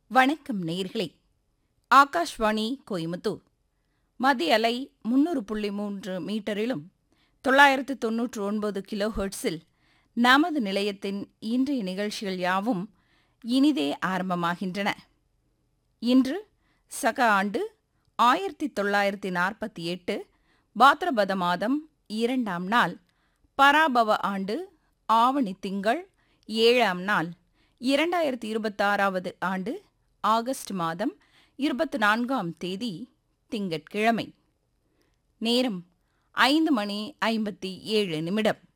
வணக்கம் நேயர்களே ஆகாஷ்வாணி கோயமுத்தூர் மத்திய அலை முன்னூறு புள்ளி மூன்று மீட்டரிலும் தொள்ளாயிரத்து தொன்னூற்று ஒன்பது கிலோ ஹெர்ட்ஸில் நமது நிலையத்தின் இன்றைய நிகழ்ச்சிகள் யாவும் இனிதே ஆரம்பமாகின்றன இன்று சக ஆண்டு ஆயிரத்தி தொள்ளாயிரத்தி நாற்பத்தி எட்டு பாத்ரபத மாதம் இரண்டாம் நாள் பராபவ ஆண்டு ஆவணி திங்கள் ஏழாம் நாள் இரண்டாயிரத்தி இருபத்தாறாவது ஆண்டு ஆகஸ்ட் மாதம் இருபத்தி நான்காம் தேதி திங்கட்கிழமை நேரம் ஐந்து மணி ஐம்பத்தி ஏழு நிமிடம்